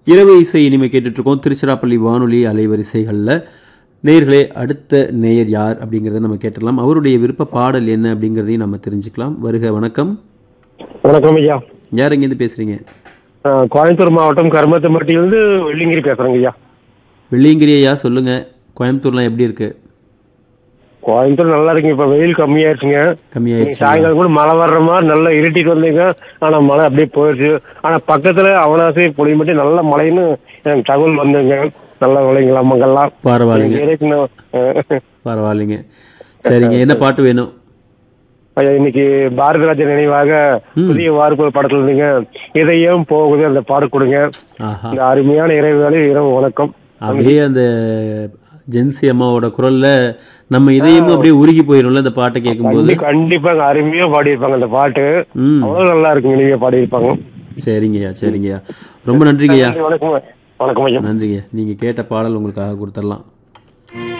இரவு இசை இனிமே கேட்டுட்டு இருக்கோம் திருச்சிராப்பள்ளி வானொலி அலைவரிசைகளில் நேயர்களே அடுத்த நேயர் யார் அப்படிங்கிறத நம்ம கேட்டுடலாம் அவருடைய விருப்ப பாடல் என்ன அப்படிங்கிறதையும் நம்ம தெரிஞ்சுக்கலாம் வருக வணக்கம் வணக்கம் ஐயா யார் எங்கேருந்து பேசுறீங்க அஹ், கோயம்புத்தூர் மாவட்டம் கருமத்தம்பட்டியிலிருந்து வெள்ளிங்கிரி பேசுறேங்க ஐயா வெள்ளியங்கிரி ஐயா சொல்லுங்க கோயம்புத்தூர்லாம் எப்படி இருக்கு கோயம்புத்தூர் நல்லா இருக்குங்க இப்ப வெயில் கம்மியாயிருச்சுங்க இன்னைக்கு கம்மியாயிடுச்சு சாயங்காலம் கூட மழை வர்ற மாதிரி நல்லா இருட்டிட்டு வந்தீங்க ஆனா மழை அப்படியே போயிடுச்சு ஆனா பக்கத்துல அவனாசி புளியம்பட்டி நல்ல மழைன்னு எனக்கு தகவல் வந்துங்க நல்லா விளைங்களா மங்கெல்லாம் பரவாயில்லைங்க இருக்குன்னு, அஹ், பரவாயில்லைங்க சரிங்க என்ன பாட்டு வேணும் ஐயா, இன்னைக்கு பாரதி ராஜா நினைவாக புதிய வார்ப்பு படத்துல இருந்தீங்க இதயம் போகுது அந்த பாடு கொடுங்க ஆஹா இந்த அருமையான இரவு வேலை இரவு வணக்கம் அப்படியே அந்த ஜென்சி அம்மாவோட குரல்ல நம்ம இதயமும் அப்படியே உருகி போயிரும்ல இந்த பாட்டை கேட்கும்போது கண்டி- கண்டிப்பாங்க அருமையா பாடியிருப்பாங்க அந்த பாட்டு ம் அவ்வளவு நல்லா இருக்குங்க நீங்க பாடியிருப்பாங்க சரிங்கய்யா சரிங்கய்யா ரொம்ப நன்றிங்கய்யா வணக்கம் வணக்கம் ஐயா நன்றிங்க நீங்க கேட்ட பாடல் உங்களுக்காக கொடுத்துடலாம்